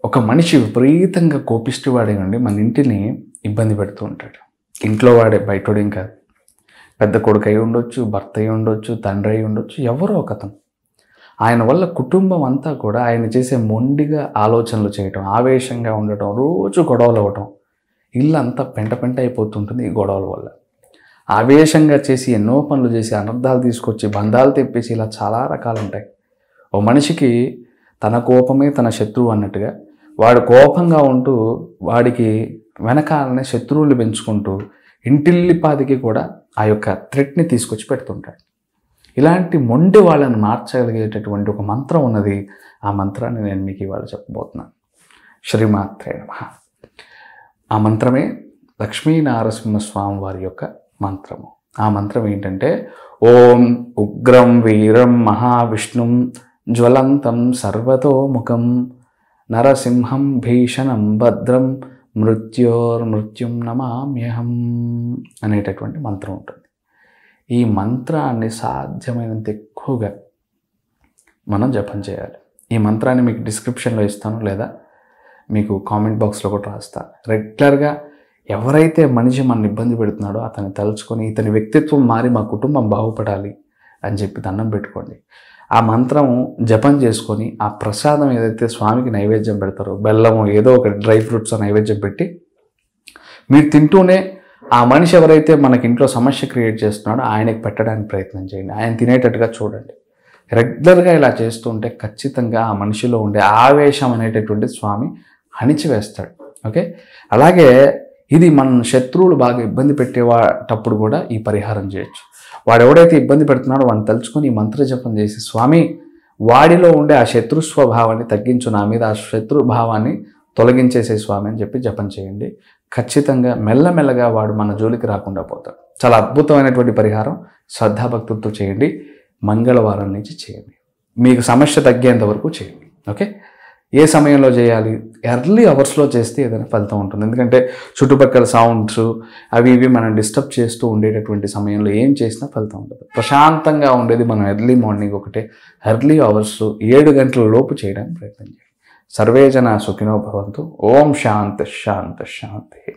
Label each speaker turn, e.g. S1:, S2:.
S1: ఒక మనిషి విపరీతంగా కోపిష్టివాడే ఉండి మన ఇంటిని ఇబ్బంది పెడుతూ ఉంటాడు ఇంట్లో వాడే బయటోడేం కాదు పెద్ద కొడుకు అయి ఉండొచ్చు భర్త అయి ఉండొచ్చు తండ్రి అయి ఉండొచ్చు ఎవరో ఒకతను ఆయన వల్ల కుటుంబం అంతా కూడా ఆయన చేసే మొండిగా ఆలోచనలు చేయటం ఆవేశంగా ఉండటం రోజు గొడవలు అవ్వటం ఇల్లు అంతా పెంట పెంట అయిపోతుంటుంది ఈ గొడవల వల్ల ఆవేశంగా చేసి ఎన్నో పనులు చేసి అనర్థాలు తీసుకొచ్చి బంధాలు తెప్పేసి ఇలా చాలా రకాలు ఉంటాయి ఓ మనిషికి తన కోపమే తన శత్రువు అన్నట్టుగా వాడు కోపంగా ఉంటూ వాడికి వెనకాలనే శత్రువులు పెంచుకుంటూ ఇంటిల్లిపాదికి కూడా ఆ యొక్క థ్రెట్ని తీసుకొచ్చి పెడుతుంటాడు ఇలాంటి మొండి వాళ్ళని మార్చగలిగేటటువంటి ఒక మంత్రం ఉన్నది ఆ మంత్రాన్ని నేను మీకు ఇవాళ చెప్పబోతున్నాను శ్రీమాత్రే నమః ఆ మంత్రమే లక్ష్మీనారసింహస్వామి వారి యొక్క మంత్రము ఆ మంత్రం ఏంటంటే ఓం ఉగ్రం వీరం మహావిష్ణుం జ్వలంతం సర్వతోముఖం నరసింహం భీషణం భద్రం మృత్యోర్మృత్యుం నమామ్యహం అనేటటువంటి మంత్రం ఉంటుంది ఈ మంత్రాన్ని సాధ్యమైనంత ఎక్కువగా మనం జపం చేయాలి ఈ మంత్రాన్ని మీకు డిస్క్రిప్షన్లో ఇస్తాను లేదా మీకు కామెంట్ బాక్స్లో కూడా రాస్తాను రెగ్యులర్గా ఎవరైతే మనిషి మన ఇబ్బంది పెడుతున్నాడో అతన్ని తలుచుకొని ఇతని వ్యక్తిత్వం మారి మా కుటుంబం బాగుపడాలి అని చెప్పి దండం పెట్టుకోండి ఆ మంత్రం జపం చేసుకొని ఆ ప్రసాదం ఏదైతే స్వామికి నైవేద్యం పెడతారో బెల్లము ఏదో ఒక డ్రై ఫ్రూట్స్ నైవేద్యం పెట్టి మీరు తింటూనే ఆ మనిషి ఎవరైతే మనకి ఇంట్లో సమస్య క్రియేట్ చేస్తున్నాడో ఆయనకి పెట్టడానికి ప్రయత్నం చేయండి ఆయన తినేటట్టుగా చూడండి రెగ్యులర్గా ఇలా చేస్తుంటే ఖచ్చితంగా ఆ మనిషిలో ఉండే ఆవేశం అనేటటువంటి స్వామి అణిచివేస్తాడు ఓకే అలాగే ఇది మన శత్రువులు బాగా ఇబ్బంది పెట్టేటప్పుడు కూడా ఈ పరిహారం చేయొచ్చు వాడు ఎవడైతే ఇబ్బంది పెడుతున్నాడో వాడిని తలుచుకొని ఈ మంత్ర జపం చేసి స్వామి వాడిలో ఉండే ఆ శత్రు స్వభావాన్ని తగ్గించు నా మీద ఆ శత్రు భావాన్ని తొలగించేసే స్వామి అని చెప్పి జపం చేయండి ఖచ్చితంగా మెల్లమెల్లగా వాడు మన జోలికి రాకుండా పోతాడు చాలా అద్భుతమైనటువంటి పరిహారం శ్రద్ధాభక్తులతో చేయండి మంగళవారం నుంచి చేయండి మీకు సమస్య తగ్గేంత వరకు చేయండి ఓకే ఏ సమయంలో చేయాలి ఎర్లీ అవర్స్లో చేస్తే ఏదైనా ఫలితం ఉంటుంది ఎందుకంటే చుట్టుపక్కల సౌండ్స్ అవి ఇవి మనం డిస్టర్బ్ చేస్తూ ఉండేటటువంటి సమయంలో ఏం చేసినా ఫలితం ఉండదు ప్రశాంతంగా ఉండేది మనం ఎర్లీ మార్నింగ్ ఒకటే ఎర్లీ అవర్స్ ఏడు గంటల లోపు చేయడానికి ప్రయత్నం చేయండి సర్వే జన సుఖినో భవంతు ఓం శాంతి శాంతి శాంతి